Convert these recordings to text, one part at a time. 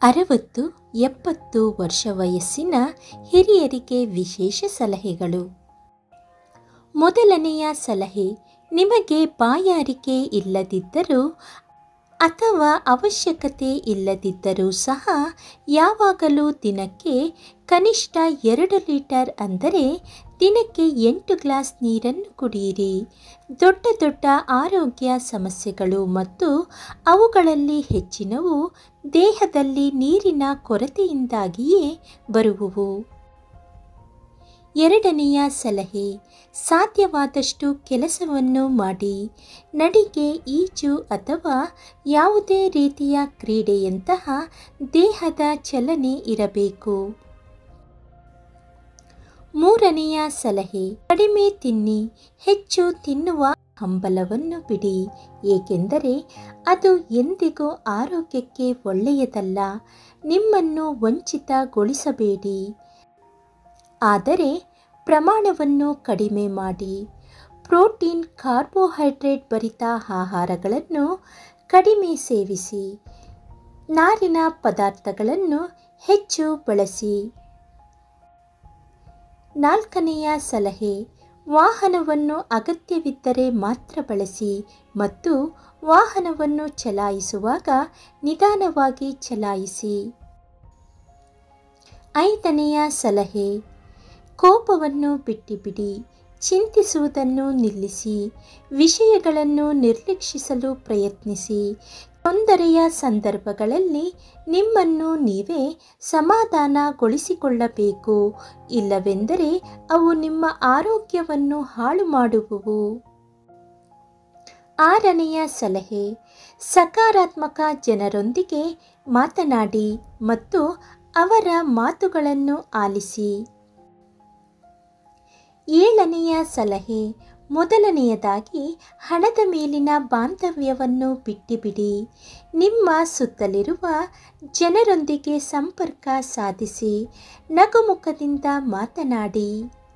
ಅರವತ್ತು ಎಪ್ಪತ್ತು ವರ್ಷ ವಯಸ್ಸಿನ ಹಿರಿಯರಿಗೆ ವಿಶೇಷ ಸಲಹೆಗಳು ಮೊದಲನೆಯ ಸಲಹೆ ನಿಮಗೆ ಬಾಯಾರಿಕೆ ಇಲ್ಲದಿದ್ದರೂ ಅಥವಾ ಅವಶ್ಯಕತೆ ಇಲ್ಲದಿದ್ದರೂ ಸಹ ಯಾವಾಗಲೂ ದಿನಕ್ಕೆ ಕನಿಷ್ಠ ಎರಡು ಲೀಟರ್ ಅಂದರೆ ದಿನಕ್ಕೆ ಎಂಟು ಗ್ಲಾಸ್ ನೀರನ್ನು ಕುಡಿಯಿರಿ ದೊಡ್ಡ ದೊಡ್ಡ ಆರೋಗ್ಯ ಸಮಸ್ಯೆಗಳು ಮತ್ತು ಅವುಗಳಲ್ಲಿ ಹೆಚ್ಚಿನವು ದೇಹದಲ್ಲಿ ನೀರಿನ ಕೊರತೆಯಿಂದಾಗಿಯೇ ಬರುವುವು ಎರಡನೆಯ ಸಲಹೆ ಸಾಧ್ಯವಾದಷ್ಟು ಕೆಲಸವನ್ನು ಮಾಡಿ ನಡಿಗೆ ಈಜು ಅಥವಾ ಯಾವುದೇ ರೀತಿಯ ಕ್ರೀಡೆಯಂತಹ ದೇಹದ ಚಲನೆ ಇರಬೇಕು ಮೂರನೆಯ ಸಲಹೆ ಕಡಿಮೆ ತಿನ್ನಿ ಹೆಚ್ಚು ತಿನ್ನುವ ಹಂಬಲವನ್ನು ಬಿಡಿ ಏಕೆಂದರೆ ಅದು ಎಂದಿಗೂ ಆರೋಗ್ಯಕ್ಕೆ ಒಳ್ಳೆಯದಲ್ಲ ನಿಮ್ಮನ್ನು ವಂಚಿತಗೊಳಿಸಬೇಡಿ ಆದರೆ ಪ್ರಮಾಣವನ್ನು ಕಡಿಮೆ ಮಾಡಿ ಪ್ರೋಟೀನ್ ಕಾರ್ಬೋಹೈಡ್ರೇಟ್ ಭರಿತ ಆಹಾರಗಳನ್ನು ಕಡಿಮೆ ಸೇವಿಸಿ ನಾರಿನ ಪದಾರ್ಥಗಳನ್ನು ಹೆಚ್ಚು ಬಳಸಿ ನಾಲ್ಕನೆಯ ಸಲಹೆ ವಾಹನವನ್ನು ಅಗತ್ಯವಿದ್ದರೆ ಮಾತ್ರ ಬಳಸಿ ಮತ್ತು ವಾಹನವನ್ನು ಚಲಾಯಿಸುವಾಗ ನಿಧಾನವಾಗಿ ಚಲಾಯಿಸಿ ಐದನೆಯ ಸಲಹೆ ಕೋಪವನ್ನು ಬಿಟ್ಟಿಬಿಡಿ ಚಿಂತಿಸುವುದನ್ನು ನಿಲ್ಲಿಸಿ ವಿಷಯಗಳನ್ನು ನಿರ್ಲಕ್ಷಿಸಲು ಪ್ರಯತ್ನಿಸಿ ತೊಂದರೆಯ ಸಂದರ್ಭಗಳಲ್ಲಿ ನಿಮ್ಮನ್ನು ನೀವೇ ಸಮಾಧಾನಗೊಳಿಸಿಕೊಳ್ಳಬೇಕು ಇಲ್ಲವೆಂದರೆ ಅವು ನಿಮ್ಮ ಆರೋಗ್ಯವನ್ನು ಹಾಳು ಮಾಡುವುವು ಆರನೆಯ ಸಲಹೆ ಸಕಾರಾತ್ಮಕ ಜನರೊಂದಿಗೆ ಮಾತನಾಡಿ ಮತ್ತು ಅವರ ಮಾತುಗಳನ್ನು ಆಲಿಸಿ ಏಳನೆಯ ಸಲಹೆ ಮೊದಲನೆಯದಾಗಿ ಹಣದ ಮೇಲಿನ ಬಾಂಧವ್ಯವನ್ನು ಬಿಟ್ಟಿಬಿಡಿ ನಿಮ್ಮ ಸುತ್ತಲಿರುವ ಜನರೊಂದಿಗೆ ಸಂಪರ್ಕ ಸಾಧಿಸಿ ನಗುಮುಖದಿಂದ ಮಾತನಾಡಿ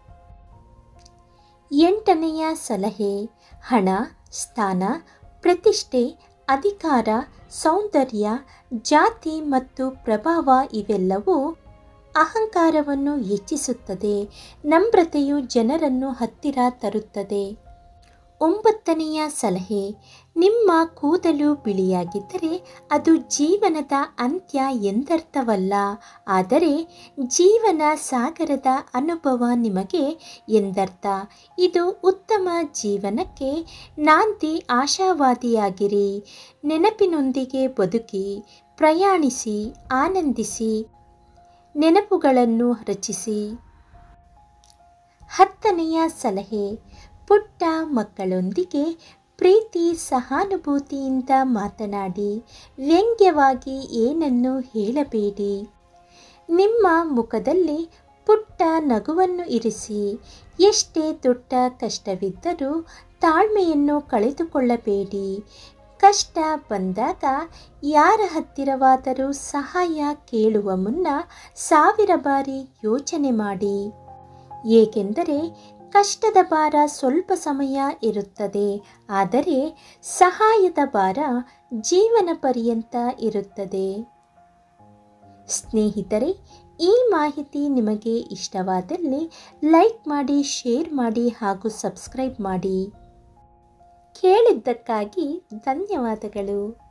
ಎಂಟನೆಯ ಸಲಹೆ ಹಣ ಸ್ಥಾನ ಪ್ರತಿಷ್ಠೆ ಅಧಿಕಾರ ಸೌಂದರ್ಯ ಜಾತಿ ಮತ್ತು ಪ್ರಭಾವ ಇವೆಲ್ಲವೂ ಅಹಂಕಾರವನ್ನು ಹೆಚ್ಚಿಸುತ್ತದೆ ನಮ್ರತೆಯು ಜನರನ್ನು ಹತ್ತಿರ ತರುತ್ತದೆ ಒಂಬತ್ತನೆಯ ಸಲಹೆ ನಿಮ್ಮ ಕೂದಲು ಬಿಳಿಯಾಗಿದ್ದರೆ ಅದು ಜೀವನದ ಅಂತ್ಯ ಎಂದರ್ಥವಲ್ಲ ಆದರೆ ಜೀವನ ಸಾಗರದ ಅನುಭವ ನಿಮಗೆ ಎಂದರ್ಥ ಇದು ಉತ್ತಮ ಜೀವನಕ್ಕೆ ನಾಂದಿ ಆಶಾವಾದಿಯಾಗಿರಿ ನೆನಪಿನೊಂದಿಗೆ ಬದುಕಿ ಪ್ರಯಾಣಿಸಿ ಆನಂದಿಸಿ ನೆನಪುಗಳನ್ನು ರಚಿಸಿ ಹತ್ತನೆಯ ಸಲಹೆ ಪುಟ್ಟ ಮಕ್ಕಳೊಂದಿಗೆ ಪ್ರೀತಿ ಸಹಾನುಭೂತಿಯಿಂದ ಮಾತನಾಡಿ ವ್ಯಂಗ್ಯವಾಗಿ ಏನನ್ನು ಹೇಳಬೇಡಿ ನಿಮ್ಮ ಮುಖದಲ್ಲಿ ಪುಟ್ಟ ನಗುವನ್ನು ಇರಿಸಿ ಎಷ್ಟೇ ದೊಡ್ಡ ಕಷ್ಟವಿದ್ದರೂ ತಾಳ್ಮೆಯನ್ನು ಕಳೆದುಕೊಳ್ಳಬೇಡಿ ಕಷ್ಟ ಬಂದಾಗ ಯಾರ ಹತ್ತಿರವಾದರೂ ಸಹಾಯ ಕೇಳುವ ಮುನ್ನ ಸಾವಿರ ಬಾರಿ ಯೋಚನೆ ಮಾಡಿ ಏಕೆಂದರೆ ಕಷ್ಟದ ಭಾರ ಸ್ವಲ್ಪ ಸಮಯ ಇರುತ್ತದೆ ಆದರೆ ಸಹಾಯದ ಭಾರ ಜೀವನ ಪರ್ಯಂತ ಇರುತ್ತದೆ ಸ್ನೇಹಿತರೆ ಈ ಮಾಹಿತಿ ನಿಮಗೆ ಇಷ್ಟವಾದಲ್ಲಿ ಲೈಕ್ ಮಾಡಿ ಶೇರ್ ಮಾಡಿ ಹಾಗೂ ಸಬ್ಸ್ಕ್ರೈಬ್ ಮಾಡಿ ಕೇಳಿದ್ದಕ್ಕಾಗಿ ಧನ್ಯವಾದಗಳು